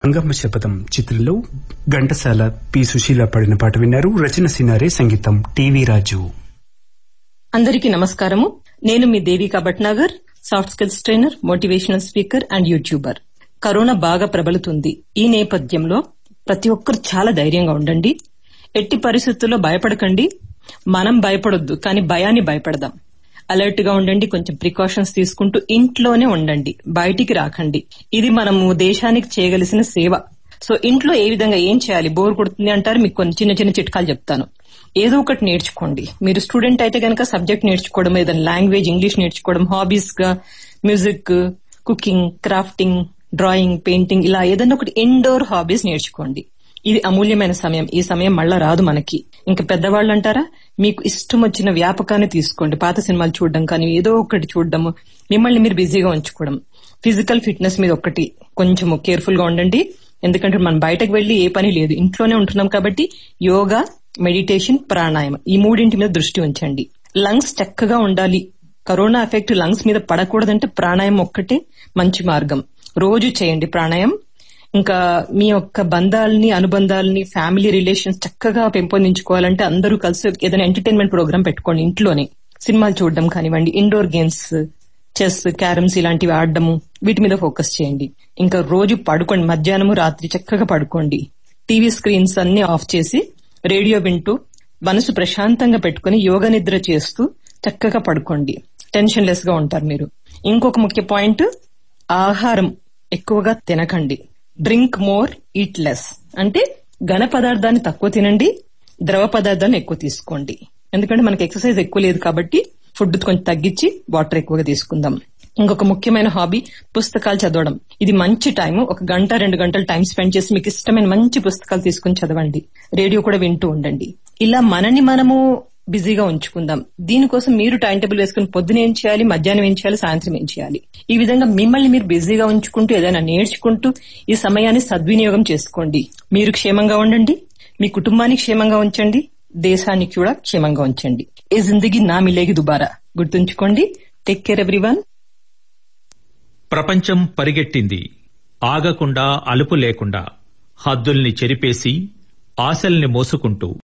అంగమ్మ శపథం చిత్రంలో ఘంటసాల పి సుశీల పాడిన పాట విన్నారు రచన సినారే సంగీతం టీవీ రాజు అందరికీ నమస్కారము నేను మీ Devika Bhatnagar soft skills trainer motivational speaker and YouTuber corona బాగా ప్రబలుతుంది ఈ నేపథ్యంలో ప్రతి ఒక్కరు చాలా ధైర్యంగా ఉండండి ఎట్టి పరిస్థితుల్లో భయపడకండి మనం భయపడొద్దు కానీ భయాన్ని భయపడదాం అలర్ట్ గా ఉండండి కొంచెం ప్రికాషన్స్ తీసుకుంటూ ఇంట్లోనే ఉండండి బయటికి రాకండి ఇది మనము దేశానికి చేయగలిసిన సేవ సో ఇంట్లో ఏ విధంగా ఏం చేయాలి బోర్ కొడుతుంది అంటారు మీకు కొన్ని చిన్న చిన్న చిట్కాలు చెప్తాను ఏదో ఒకటి నేర్చుకోండి మీరు స్టూడెంట్ అయితే కనుక సబ్జెక్ట్ నేర్చుకోవడం ఏదైనా లాంగ్వేజ్ ఇంగ్లీష్ నేర్చుకోవడం హాబీస్ గా music cooking crafting drawing painting ఇలా ఏదైనా ఒకటి ఇండోర్ హాబీస్ నేర్చుకోండి ఇది అమూల్యమైన సమయం ఈ సమయం మళ్ళా రాదు మనకి ఇంకా పెద్దవాళ్ళు అంటారా మీకు ఇష్టం వచ్చిన వ్యాపకాన్ని తీసుకోండి పాత సినిమాలు చూడడం కానీ ఏదో ఒకటి చూడడము మిమ్మల్ని మీరు బిజీగా ఉంచుకోవడం ఫిజికల్ ఫిట్నెస్ మీద ఒకటి కొంచెం కేర్ఫుల్ గా ఉండండి ఎందుకంటే మనం బయటకు వెళ్లి ఏ పని లేదు ఇంట్లోనే ఉంటున్నాం కాబట్టి యోగా మెడిటేషన్ ప్రాణాయామం ఈ మూడింటి మీద దృష్టి ఉంచండి లంగ్స్ చక్కగా ఉండాలి కరోనా ఎఫెక్ట్ లంగ్స్ మీద పడకూడదంటే ప్రాణాయామం ఒక్కటే మంచి మార్గం రోజు చేయండి ప్రాణాయామం ఇంకా మీ యొక్క బంధాలని అనుబంధాలని ఫ్యామిలీ రిలేషన్స్ చక్కగా పెంపొందించుకోవాలంటే అందరూ కలిసి ఏదైనా ఎంటర్టైన్మెంట్ ప్రోగ్రామ్ పెట్టుకోండి ఇంట్లోనే సినిమాలు చూడడం కానివ్వండి ఇండోర్ గేమ్స్ చెస్ క్యారమ్స్ ఇలాంటివి ఆడడము వీటి మీద ఫోకస్ చేయండి ఇంకా రోజు పడుకోండి మధ్యాహ్నము రాత్రి చక్కగా పడుకోండి టీవీ స్క్రీన్స్ అన్ని ఆఫ్ చేసి రేడియో వింటూ మనసు ప్రశాంతంగా పెట్టుకుని యోగ నిద్ర చేస్తూ చక్కగా పడుకోండి టెన్షన్ లెస్ గా ఉంటారు మీరు ఇంకొక ముఖ్య పాయింట్ ఆహారం ఎక్కువగా తినకండి డ్రింక్ మోర్ ఈట్ లెస్ అంటే ఘన పదార్థాన్ని తక్కువ తినండి ద్రవ పదార్థాన్ని ఎక్కువ తీసుకోండి ఎందుకంటే మనకి ఎక్సర్సైజ్ ఎక్కువ లేదు కాబట్టి ఫుడ్ కొంచెం తగ్గించి వాటర్ ఎక్కువగా తీసుకుందాం ఇంకొక ముఖ్యమైన హాబీ పుస్తకాలు చదవడం ఇది మంచి టైం ఒక గంట రెండు గంటలు టైం స్పెండ్ చేసి మీకు ఇష్టమైన మంచి పుస్తకాలు తీసుకుని చదవండి రేడియో కూడా వింటూ ఉండండి ఇలా మనని మనము బిజీగా ఉంచుకుందాం దీనికోసం మీరు టైం టేబుల్ వేసుకుని పొద్దున ఏం చేయాలి మధ్యాహ్నం ఏం చేయాలి సాయంత్రం ఏం చేయాలి ఈ విధంగా మిమ్మల్ని మీరు బిజీగా ఉంచుకుంటూ ఏదైనా నేర్చుకుంటూ ఈ సమయాన్ని సద్వినియోగం చేసుకోండి మీరు క్షేమంగా ఉండండి మీ కుటుంబాన్ని క్షేమంగా ఉంచండి దేశానికి కూడా క్షేమంగా ఉంచండి ఏ జిందగీ నా మిలేగి దుబారా గుర్తుంచుకోండి టేక్ కేర్ ఎవ్రీవన్ ప్రపంచం పరిగెట్టింది ఆగకుండా అలుపు లేకుండా హద్దుల్ని చెరిపేసి ఆశల్ని మోసుకుంటూ